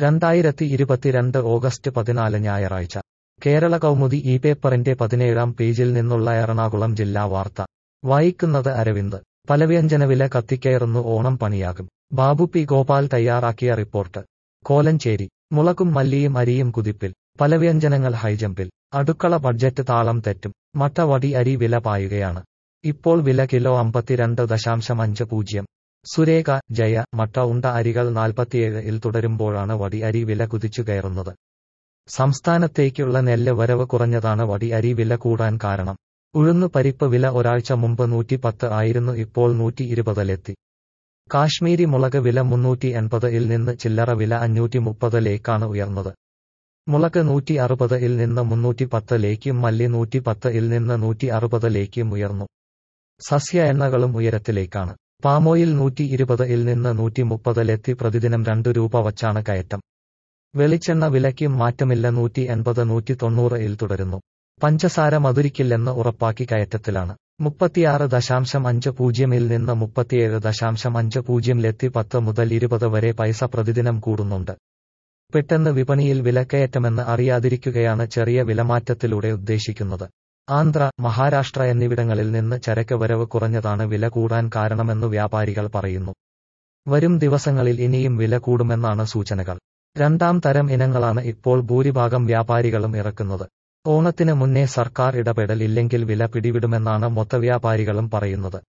രണ്ടായിരത്തി ഇരുപത്തിരണ്ട് ഓഗസ്റ്റ് പതിനാല് ഞായറാഴ്ച കേരള കൗമുദി ഈ പേപ്പറിന്റെ പതിനേഴാം പേജിൽ നിന്നുള്ള എറണാകുളം ജില്ലാ വാർത്ത വായിക്കുന്നത് അരവിന്ദ് പലവ്യഞ്ജനവില കത്തിക്കയറുന്നു ഓണം പണിയാകും ബാബു പി ഗോപാൽ തയ്യാറാക്കിയ റിപ്പോർട്ട് കോലഞ്ചേരി മുളകും മല്ലിയും അരിയും കുതിപ്പിൽ പലവ്യഞ്ജനങ്ങൾ ഹൈജമ്പിൽ അടുക്കള ബഡ്ജറ്റ് താളം തെറ്റും മട്ട വടി അരി വില പായുകയാണ് ഇപ്പോൾ വില കിലോ അമ്പത്തിരണ്ട് ദശാംശം അഞ്ച് പൂജ്യം സുരേഖ ജയ മട്ട ഉണ്ട അരികൾ നാൽപ്പത്തിയേഴ് ഇൽ തുടരുമ്പോഴാണ് വടി അരി വില കുതിച്ചു കയറുന്നത് സംസ്ഥാനത്തേക്കുള്ള നെല്ല് വരവ് കുറഞ്ഞതാണ് വടി അരി വില കൂടാൻ കാരണം ഉഴുന്നു പരിപ്പ് വില ഒരാഴ്ച മുമ്പ് നൂറ്റിപ്പത്ത് ആയിരുന്നു ഇപ്പോൾ നൂറ്റി ഇരുപതിലെത്തി കാശ്മീരി മുളക് വില മുന്നൂറ്റി എൺപത് ഇൽ നിന്ന് ചില്ലറ വില അഞ്ഞൂറ്റി മുപ്പതിലേക്കാണ് ഉയർന്നത് മുളക് നൂറ്റി അറുപത് ഇൽ നിന്ന് മുന്നൂറ്റി പത്തിലേക്കും മല്ലി നൂറ്റി പത്ത് ഇൽ നിന്ന് നൂറ്റി അറുപതിലേക്കും ഉയർന്നു സസ്യ എണ്ണകളും ഉയരത്തിലേക്കാണ് പാമോയിൽ നൂറ്റി ഇരുപത് ഇൽ നിന്ന് നൂറ്റി മുപ്പതിലെത്തി പ്രതിദിനം രണ്ടു രൂപ വച്ചാണ് കയറ്റം വെളിച്ചെണ്ണ വിലയ്ക്കും മാറ്റമില്ല നൂറ്റി എൺപത് നൂറ്റി തൊണ്ണൂറ് ഇൽ തുടരുന്നു പഞ്ചസാര മധുരിക്കില്ലെന്ന് ഉറപ്പാക്കി കയറ്റത്തിലാണ് മുപ്പത്തിയാറ് ദശാംശം അഞ്ച് പൂജ്യമിൽ നിന്ന് മുപ്പത്തിയേഴ് ദശാംശം അഞ്ച് പൂജ്യമിലെത്തി പത്ത് മുതൽ ഇരുപത് വരെ പൈസ പ്രതിദിനം കൂടുന്നുണ്ട് പെട്ടെന്ന് വിപണിയിൽ വിലക്കയറ്റമെന്ന് അറിയാതിരിക്കുകയാണ് ചെറിയ വിലമാറ്റത്തിലൂടെ ഉദ്ദേശിക്കുന്നത് ആന്ധ്ര മഹാരാഷ്ട്ര എന്നിവിടങ്ങളിൽ നിന്ന് ചരക്ക് വരവ് കുറഞ്ഞതാണ് വില കൂടാൻ കാരണമെന്നു വ്യാപാരികൾ പറയുന്നു വരും ദിവസങ്ങളിൽ ഇനിയും വില കൂടുമെന്നാണ് സൂചനകൾ രണ്ടാം തരം ഇനങ്ങളാണ് ഇപ്പോൾ ഭൂരിഭാഗം വ്യാപാരികളും ഇറക്കുന്നത് ഓണത്തിന് മുന്നേ സർക്കാർ ഇടപെടൽ ഇല്ലെങ്കിൽ വില പിടിവിടുമെന്നാണ് മൊത്തവ്യാപാരികളും പറയുന്നത്